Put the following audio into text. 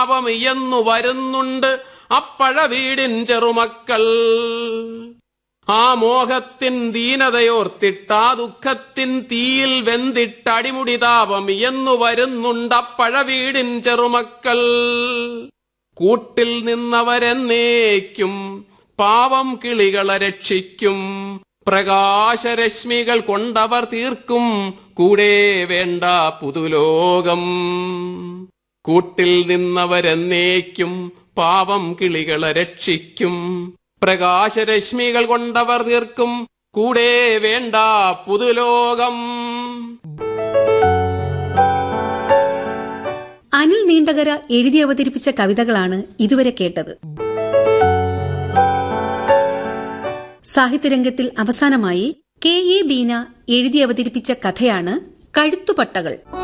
പാപമിയെന്നു വരുന്നുണ്ട് അപ്പഴ വീടിൻ ചെറുമക്കൾ ആ മോഹത്തിൻ ദീനതയോർത്തിട്ടാ ദുഃഖത്തിൻ തീയിൽ വെന്തിട്ടടിമുടി താപം എന്നു വരുന്നുണ്ടപ്പഴ വീടിൻ ചെറുമക്കൾ കൂട്ടിൽ നിന്നവരെന്നേക്കും പാവം കിളികളെ രക്ഷിക്കും പ്രകാശരശ്മികൾ കൊണ്ടവർ തീർക്കും കൂടെ വേണ്ട പുതുലോകം കൂട്ടിൽ നിന്നവരെന്നേക്കും പാവം കിളികളെ രക്ഷിക്കും പ്രകാശരശ്മികൾ കൊണ്ടവർ തീർക്കും കൂടെ വേണ്ട പുതുലോകം അനിൽ നീണ്ടകര എഴുതി അവതരിപ്പിച്ച കവിതകളാണ് ഇതുവരെ കേട്ടത് സാഹിത്യരംഗത്തിൽ അവസാനമായി കെ എ ബീന എഴുതി അവതരിപ്പിച്ച കഥയാണ് കഴുത്തുപട്ടകൾ